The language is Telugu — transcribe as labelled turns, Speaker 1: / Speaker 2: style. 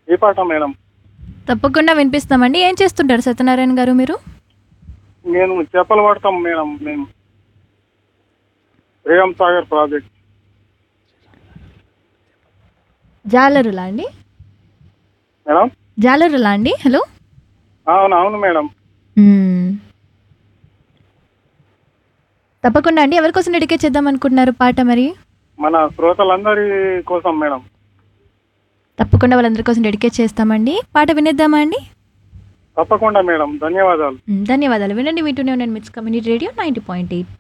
Speaker 1: ఏ పాట మేడం
Speaker 2: తప్పకుండా వినిపిస్తామండి ఏం చేస్తుంటారు సత్యనారాయణ గారు మీరు
Speaker 1: నేను చేపలు పడతాం మేడం మేము శ్రీరామ్ సాగర్ ప్రాజెక్ట్
Speaker 2: జాలరులా అండి
Speaker 1: మేడం
Speaker 2: జాలరులా అండి హలో
Speaker 1: అవును అవును మేడం
Speaker 2: మ్మ్. తప్పకుండా అండి ఎవరి కోసం డెడికేట్ చేద్దాం అనుకుంటున్నారు పాట మరి
Speaker 1: మన శ్రోతలందరి కోసం మేడం
Speaker 2: తప్పకుండా వాళ్ళందరి కోసం డెడికేట్ చేస్తామండి పాట వినేద్దామా అండి
Speaker 1: తప్పకుండా మేడం ధన్యవాదాలు
Speaker 2: మ్మ్. ధన్యవాదాలు వినండి వింటూనే ఉండండి MITS community radio ninety point eight